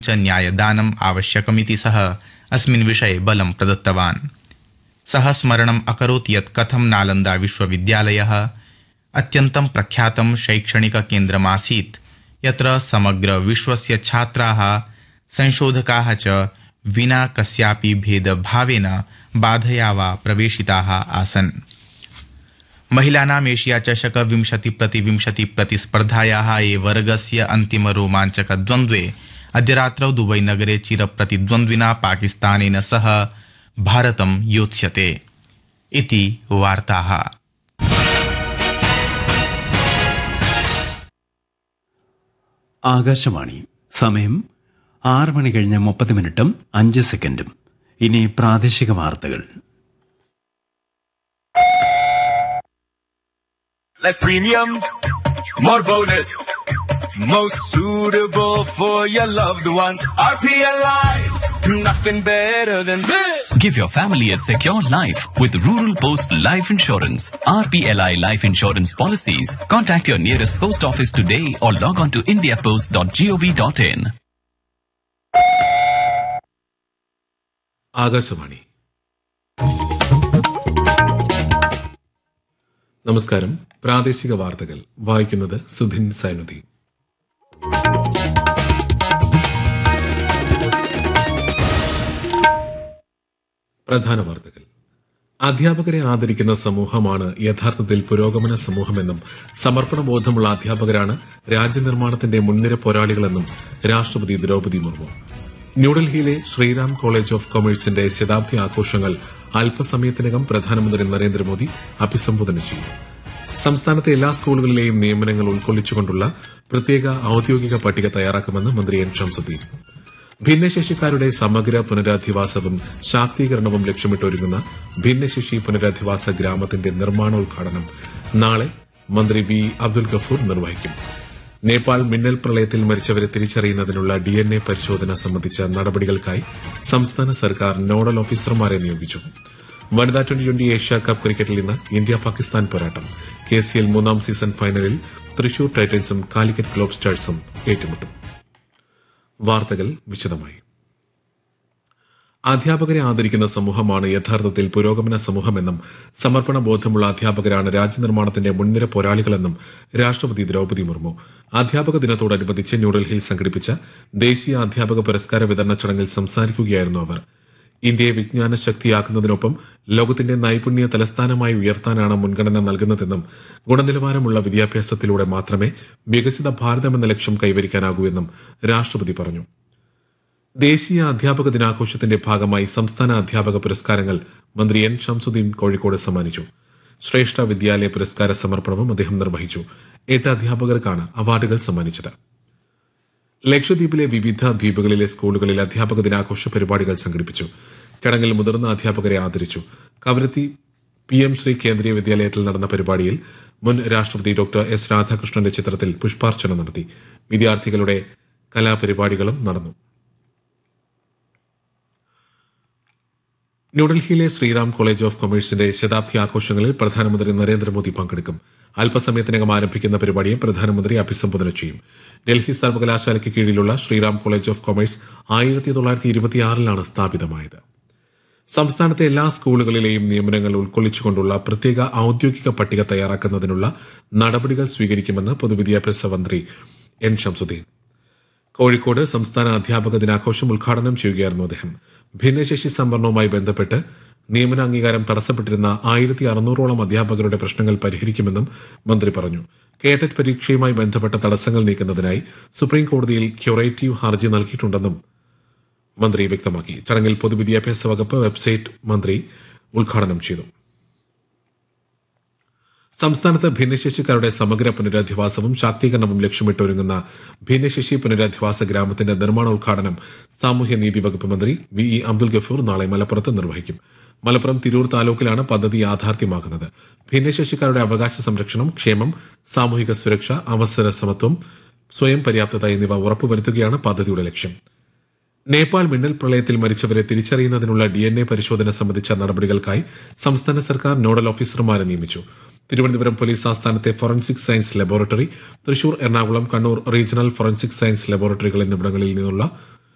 च न्यायदानम् आवश्यकमिति सः अस्मिन् विषये बलं प्रदत्तवान् सः स्मरणम् अकरोत् यत् कथं नालन्दा विश्वविद्यालयः अत्यन्तं प्रख्यातं शैक्षणिककेन्द्रमासीत् यत्र समग्र विश्वस्य छात्राः संशोधकाः च विना कस्यापि भेदभावेन बाधया वा प्रवेशिताः आसन् महिलानाम् एशिया चषक विंशति प्रति विंशति प्रतिस्पर्धायाः ए वर्गस्य अन्तिम रोमाञ्चक द्वन्द्वे अद्य रात्रौ दुबई नगरे चिरप्रतिद्वन्द्विना पाकिस्तानेन सह भारतं योत्स्यते इति वार्ताः ആകാശവാണി സമയം ആറ് മണി കഴിഞ്ഞ് മുപ്പത് മിനിറ്റും അഞ്ച് സെക്കൻഡും ഇനി പ്രാദേശിക വാർത്തകൾ Less premium, more bonus. Most suitable for your loved ones. RPLI, nothing better than this. Give your family a secure life with Rural Post Life Insurance. RPLI Life Insurance Policies. Contact your nearest post office today or log on to indiapost.gov.in. Akashvani നമസ്കാരം പ്രാദേശിക വാർത്തകൾ വായിക്കുന്നത് സുധിൻ സൈനുദ്ദീൻ പ്രധാന വാർത്തകൾ അധ്യാപകരെ ആദരിക്കുന്ന സമൂഹമാണ് യഥാർത്ഥത്തിൽ പുരോഗമന സമൂഹമെന്നും സമർപ്പണ ബോധമുള്ള അധ്യാപകരാണ് രാജ്യനിർമ്മാണത്തിന്റെ മുൻനിര പോരാളികളെന്നും രാഷ്ട്രപതി ദ്രൌപദി മുർമു ന്യൂഡൽഹിയിലെ ശ്രീറാം കോളേജ് ഓഫ് കൊമേഴ്സിന്റെ ശതാബ്ദി ആഘോഷങ്ങൾ അല്പസമയത്തിനകം പ്രധാനമന്ത്രി നരേന്ദ്രമോദി അഭിസംബോധന ചെയ്യും സംസ്ഥാനത്തെ എല്ലാ സ്കൂളുകളിലെയും നിയമനങ്ങൾ ഉൾക്കൊള്ളിച്ചുകൊണ്ടുള്ള പ്രത്യേക ഔദ്യോഗിക പട്ടിക തയ്യാറാക്കുമെന്ന് മന്ത്രി എൻ ഷംസുദ്ദീൻ ഭിന്നശേഷിക്കാരുടെ സമഗ്ര പുനരധിവാസവും ശാക്തീകരണവും ലക്ഷ്യമിട്ടൊരുങ്ങുന്ന ഭിന്നശേഷി പുനരധിവാസ ഗ്രാമത്തിന്റെ നിർമ്മാണോദ്ഘാടനം നാളെ മന്ത്രി വി അബ്ദുൽ ഗഫൂർ നിർവഹിക്കും നേപ്പാൾ മിന്നൽ പ്രളയത്തിൽ മരിച്ചവരെ തിരിച്ചറിയുന്നതിനുള്ള ഡി എൻ എ പരിശോധന സംബന്ധിച്ച നടപടികൾക്കായി സംസ്ഥാന സർക്കാർ നോഡൽ ഓഫീസർമാരെ നിയോഗിച്ചു വനിതാ ട്വന്റി ട്വന്റി ഏഷ്യ കപ്പ് ക്രിക്കറ്റിൽ ഇന്ന് ഇന്ത്യ പാകിസ്ഥാൻ പോരാട്ടം കെ സി എൽ മൂന്നാം സീസൺ ഫൈനലിൽ തൃശൂർ ടൈറ്റൻസും കാലിക്കറ്റ് ഗ്ലോബ് സ്റ്റാർസും ഏറ്റുമുട്ടും വാർത്തകൾ വിശദമായി അധ്യാപകരെ ആദരിക്കുന്ന സമൂഹമാണ് യഥാർത്ഥത്തിൽ പുരോഗമന സമൂഹമെന്നും സമർപ്പണ ബോധമുള്ള അധ്യാപകരാണ് രാജ്യനിർമ്മാണത്തിന്റെ മുൻനിര പോരാളികളെന്നും രാഷ്ട്രപതി ദ്രൌപദി മുർമു അധ്യാപക ദിനത്തോടനുബന്ധിച്ച് ന്യൂഡൽഹിയിൽ സംഘടിപ്പിച്ച ദേശീയ അധ്യാപക പുരസ്കാര വിതരണ ചടങ്ങിൽ സംസാരിക്കുകയായിരുന്നു അവർ ഇന്ത്യയെ വിജ്ഞാന ശക്തിയാക്കുന്നതിനൊപ്പം ലോകത്തിന്റെ നൈപുണ്യ തലസ്ഥാനമായി ഉയർത്താനാണ് മുൻഗണന നൽകുന്നതെന്നും ഗുണനിലവാരമുള്ള വിദ്യാഭ്യാസത്തിലൂടെ മാത്രമേ വികസിത ഭാരതമെന്ന ലക്ഷ്യം കൈവരിക്കാനാകൂ എന്നും രാഷ്ട്രപതി പറഞ്ഞു ദേശീയ അധ്യാപക ദിനാഘോഷത്തിന്റെ ഭാഗമായി സംസ്ഥാന അധ്യാപക പുരസ്കാരങ്ങൾ മന്ത്രി എൻ ഷംസുദ്ദീൻ കോഴിക്കോട് സമ്മാനിച്ചു ശ്രേഷ്ഠ വിദ്യാലയ പുരസ്കാര സമർപ്പണവും അദ്ദേഹം നിർവഹിച്ചു എട്ട് അധ്യാപകർക്കാണ് അവാർഡുകൾ സമ്മാനിച്ചത് ലക്ഷദ്വീപിലെ വിവിധ ദ്വീപുകളിലെ സ്കൂളുകളിൽ അധ്യാപക ദിനാഘോഷ പരിപാടികൾ സംഘടിപ്പിച്ചു ചടങ്ങിൽ മുതിർന്ന അധ്യാപകരെ ആദരിച്ചു കവരത്തി പി എം ശ്രീ കേന്ദ്രീയ വിദ്യാലയത്തിൽ നടന്ന പരിപാടിയിൽ മുൻ രാഷ്ട്രപതി ഡോക്ടർ എസ് രാധാകൃഷ്ണന്റെ ചിത്രത്തിൽ പുഷ്പാർച്ചന നടത്തി വിദ്യാർത്ഥികളുടെ കലാപരിപാടികളും നടന്നു ന്യൂഡൽഹിയിലെ ശ്രീറാം കോളേജ് ഓഫ് കൊമേഴ്സിന്റെ ശതാബ്ദി ആഘോഷങ്ങളിൽ പ്രധാനമന്ത്രി നരേന്ദ്രമോദി പങ്കെടുക്കും അല്പസമയത്തിനകം ആരംഭിക്കുന്ന പരിപാടിയെ പ്രധാനമന്ത്രി അഭിസംബോധന ചെയ്യും ഡൽഹി സർവകലാശാലയ്ക്ക് കീഴിലുള്ള ശ്രീറാം കോളേജ് ഓഫ് കൊമേഴ്സ് ആയിരത്തി തൊള്ളായിരത്തി ഇരുപത്തിയാറിലാണ് സ്ഥാപിതമായത് സംസ്ഥാനത്തെ എല്ലാ സ്കൂളുകളിലെയും നിയമനങ്ങൾ ഉൾക്കൊള്ളിച്ചുകൊണ്ടുള്ള പ്രത്യേക ഔദ്യോഗിക പട്ടിക തയ്യാറാക്കുന്നതിനുള്ള നടപടികൾ സ്വീകരിക്കുമെന്ന് പൊതുവിദ്യാഭ്യാസ മന്ത്രി എൻ ഷംസുദ്ദീൻ കോഴിക്കോട് സംസ്ഥാന അധ്യാപക ദിനാഘോഷം ഉദ്ഘാടനം ചെയ്യുകയായിരുന്നു അദ്ദേഹം ഭിന്നശേഷി സംവരണവുമായി ബന്ധപ്പെട്ട് നിയമന അംഗീകാരം തടസ്സപ്പെട്ടിരുന്ന ആയിരത്തി അറുന്നൂറോളം അധ്യാപകരുടെ പ്രശ്നങ്ങൾ പരിഹരിക്കുമെന്നും മന്ത്രി പറഞ്ഞു കേട്ടറ്റ് പരീക്ഷയുമായി ബന്ധപ്പെട്ട തടസ്സങ്ങൾ നീക്കുന്നതിനായി സുപ്രീം കോടതിയിൽ ക്യൂറേറ്റീവ് ഹർജി നൽകിയിട്ടുണ്ടെന്നും മന്ത്രി വ്യക്തമാക്കി ചടങ്ങിൽ പൊതുവിദ്യാഭ്യാസ വകുപ്പ് വെബ്സൈറ്റ് മന്ത്രി ഉദ്ഘാടനം ചെയ്തു സംസ്ഥാനത്ത് ഭിന്നശേഷിക്കാരുടെ സമഗ്ര പുനരധിവാസവും ശാക്തീകരണവും ലക്ഷ്യമിട്ടൊരുങ്ങുന്ന ഭിന്നശേഷി പുനരധിവാസ ഗ്രാമത്തിന്റെ നിർമ്മാണോദ്ഘാടനം സാമൂഹ്യനീതി വകുപ്പ് മന്ത്രി വി ഇ അബ്ദുൽ ഗഫൂർ നാളെ മലപ്പുറത്ത് നിർവഹിക്കും മലപ്പുറം തിരൂർ താലൂക്കിലാണ് പദ്ധതി യാഥാർത്ഥ്യമാക്കുന്നത് ഭിന്നശേഷിക്കാരുടെ അവകാശ സംരക്ഷണം ക്ഷേമം സാമൂഹിക സുരക്ഷ അവസര സമത്വം സ്വയം പര്യാപ്തത എന്നിവ ഉറപ്പുവരുത്തുകയാണ് പദ്ധതിയുടെ ലക്ഷ്യം നേപ്പാൾ മിന്നൽ പ്രളയത്തിൽ മരിച്ചവരെ തിരിച്ചറിയുന്നതിനുള്ള ഡി എൻ എ പരിശോധന സംബന്ധിച്ച നടപടികൾക്കായി സംസ്ഥാന സർക്കാർ നോഡൽ ഓഫീസർമാരെ നിയമിച്ചു തിരുവനന്തപുരം പോലീസ് ആസ്ഥാനത്തെ forensic science laboratory Thrissur Ernakulam Kannur regional forensic science ലബോറട്ടറികൾ എന്നിവിടങ്ങളിൽ നിന്നുള്ള